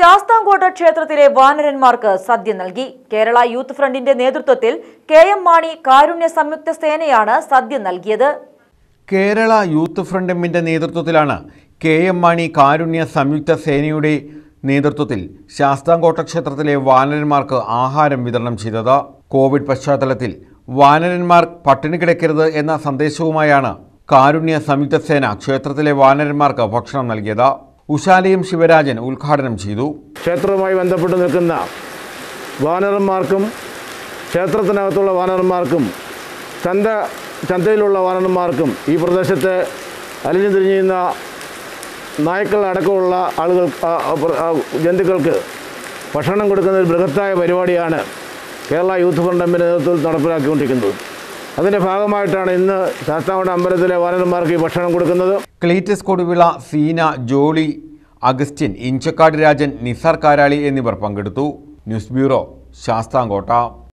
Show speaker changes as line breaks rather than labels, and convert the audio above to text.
ശാസ്താംകോട്ട ക്ഷേത്രത്തിലെ വാനരന്മാർക്ക് സദ്യ നൽകി കേരള യൂത്ത് ഫ്രണ്ടിന്റെ നേതൃത്വത്തിൽ കെ എം മാണി കാരുണ്യ സംയുക്ത സേനയാണ് സദ്യ നൽകിയത്
കേരള യൂത്ത് ഫ്രണ്ട് എമ്മിൻ്റെ നേതൃത്വത്തിലാണ് കെ എം മാണി കാരുണ്യ സംയുക്ത സേനയുടെ നേതൃത്വത്തിൽ ശാസ്താംകോട്ട ക്ഷേത്രത്തിലെ വാനരന്മാർക്ക് ആഹാരം വിതരണം ചെയ്തത് കോവിഡ് പശ്ചാത്തലത്തിൽ വാനരന്മാർ പട്ടിണി കിടക്കരുത് എന്ന സന്ദേശവുമായാണ് കാരുണ്യ സംയുക്ത സേന ക്ഷേത്രത്തിലെ വാനരന്മാർക്ക് ഭക്ഷണം നൽകിയത് ഉഷാലയും ശിവരാജൻ ഉദ്ഘാടനം ചെയ്തു
ക്ഷേത്രവുമായി ബന്ധപ്പെട്ട് നിൽക്കുന്ന വാനരന്മാർക്കും ക്ഷേത്രത്തിനകത്തുള്ള വാനരന്മാർക്കും ചന്ത ചന്തയിലുള്ള വാനരന്മാർക്കും ഈ പ്രദേശത്തെ അലിഞ്ഞു തിരിഞ്ഞുന്ന നായ്ക്കൾ അടക്കമുള്ള ആളുകൾ ആ, ആ, പ്ര- ആ, ജന്തുക്കൾക്ക് ഭക്ഷണം കൊടുക്കുന്ന ഒരു ബൃഹത്തായ പരിപാടിയാണ് കേരള യൂത്ത് ഫ്രണ്ട് എമ്മിൻ്റെ നേതൃത്വത്തിൽ നടപ്പിലാക്കിക്കൊണ്ടിരിക്കുന്നത് അതിൻ്റെ ഭാഗമായിട്ടാണ് ഇന്ന് ശാസ്താംകോട്ട അമ്പലത്തിലെ വാനരന്മാർക്ക് ഈ ഭക്ഷണം കൊടുക്കുന്നത്
ക്ലീറ്റസ് കൊടുവിള സീന ജോളി അഗസ്റ്റിൻ ഇഞ്ചക്കാട് രാജൻ നിസാർ കാരാളി എന്നിവർ പങ്കെടുത്തു ന്യൂസ് ബ്യൂറോ ശാസ്താംകോട്ട